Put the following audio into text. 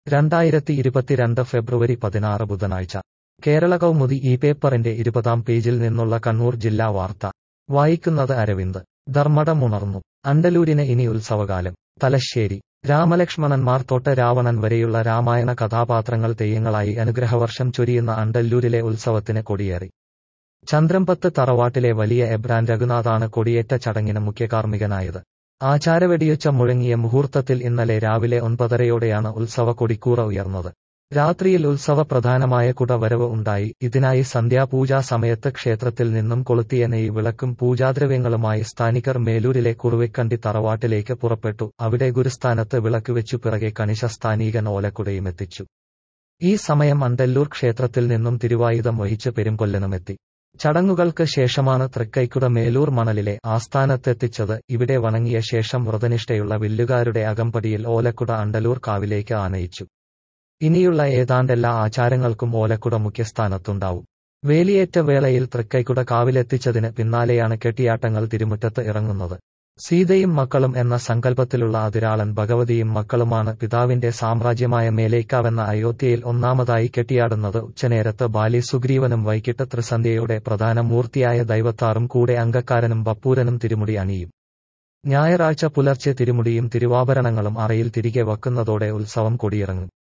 രണ്ടായിരത്തി ഇരുപത്തിരണ്ട് ഫെബ്രുവരി പതിനാറ് ബുധനാഴ്ച കേരള കൗമുദി ഈ പേപ്പറിന്റെ ഇരുപതാം പേജിൽ നിന്നുള്ള കണ്ണൂർ ജില്ലാ വാർത്ത വായിക്കുന്നത് അരവിന്ദ് ധർമ്മടമുണർന്നു അണ്ടലൂരിന് ഇനി ഉത്സവകാലം തലശ്ശേരി രാമലക്ഷ്മണന്മാർ തൊട്ട് രാവണൻ വരെയുള്ള രാമായണ കഥാപാത്രങ്ങൾ തെയ്യങ്ങളായി അനുഗ്രഹവർഷം ചൊരിയുന്ന അണ്ടല്ലൂരിലെ ഉത്സവത്തിന് കൊടിയേറി ചന്ദ്രമ്പത്ത് തറവാട്ടിലെ വലിയ എബ്രാൻ രഘുനാഥാണ് കൊടിയേറ്റ ചടങ്ങിന് മുഖ്യകാർമ്മികനായത് ആചാരവെടിയൊച്ച മുഴങ്ങിയ മുഹൂർത്തത്തിൽ ഇന്നലെ രാവിലെ ഒൻപതരയോടെയാണ് ഉത്സവ കൊടിക്കൂറ ഉയർന്നത് രാത്രിയിൽ ഉത്സവ പ്രധാനമായ കുടവരവ് ഉണ്ടായി ഇതിനായി സന്ധ്യാപൂജാ സമയത്ത് ക്ഷേത്രത്തിൽ നിന്നും കൊളുത്തിയ നെയ് വിളക്കും പൂജാദ്രവ്യങ്ങളുമായി സ്ഥാനികർ മേലൂരിലെ കുറുവെക്കണ്ടി തറവാട്ടിലേക്ക് പുറപ്പെട്ടു അവിടെ ഗുരുസ്ഥാനത്ത് വിളക്ക് വെച്ചു പിറകെ കണിശ സ്ഥാനീകൻ ഓലക്കുടയും എത്തിച്ചു ഈ സമയം അണ്ടല്ലൂർ ക്ഷേത്രത്തിൽ നിന്നും തിരുവായുധം വഹിച്ച് പെരുംകൊല്ലനുമെത്തി ചടങ്ങുകൾക്ക് ശേഷമാണ് തൃക്കൈക്കുട മേലൂർ മണലിലെ ആസ്ഥാനത്തെത്തിച്ചത് ഇവിടെ വണങ്ങിയ ശേഷം വ്രതനിഷ്ഠയുള്ള വില്ലുകാരുടെ അകമ്പടിയിൽ ഓലക്കുട അണ്ടലൂർ കാവിലേക്ക് ആനയിച്ചു ഇനിയുള്ള ഏതാണ്ടെല്ലാ ആചാരങ്ങൾക്കും ഓലക്കുട മുഖ്യസ്ഥാനത്തുണ്ടാവും വേലിയേറ്റ വേളയിൽ തൃക്കൈക്കുട കാവിലെത്തിച്ചതിന് പിന്നാലെയാണ് കെട്ടിയാട്ടങ്ങൾ തിരുമുറ്റത്ത് ഇറങ്ങുന്നത് സീതയും മക്കളും എന്ന സങ്കല്പത്തിലുള്ള അതിരാളൻ ഭഗവതിയും മക്കളുമാണ് പിതാവിന്റെ സാമ്രാജ്യമായ മേലേക്കാവെന്ന അയോധ്യയിൽ ഒന്നാമതായി കെട്ടിയാടുന്നത് ഉച്ചനേരത്ത് ബാലി സുഗ്രീവനും വൈകിട്ട് ത്രിസന്ധ്യയുടെ പ്രധാന മൂർത്തിയായ ദൈവത്താറും കൂടെ അംഗക്കാരനും ബപ്പൂരനും തിരുമുടി അണിയും ഞായറാഴ്ച പുലർച്ചെ തിരുമുടിയും തിരുവാഭരണങ്ങളും അറയിൽ തിരികെ വക്കുന്നതോടെ ഉത്സവം കൊടിയിറങ്ങും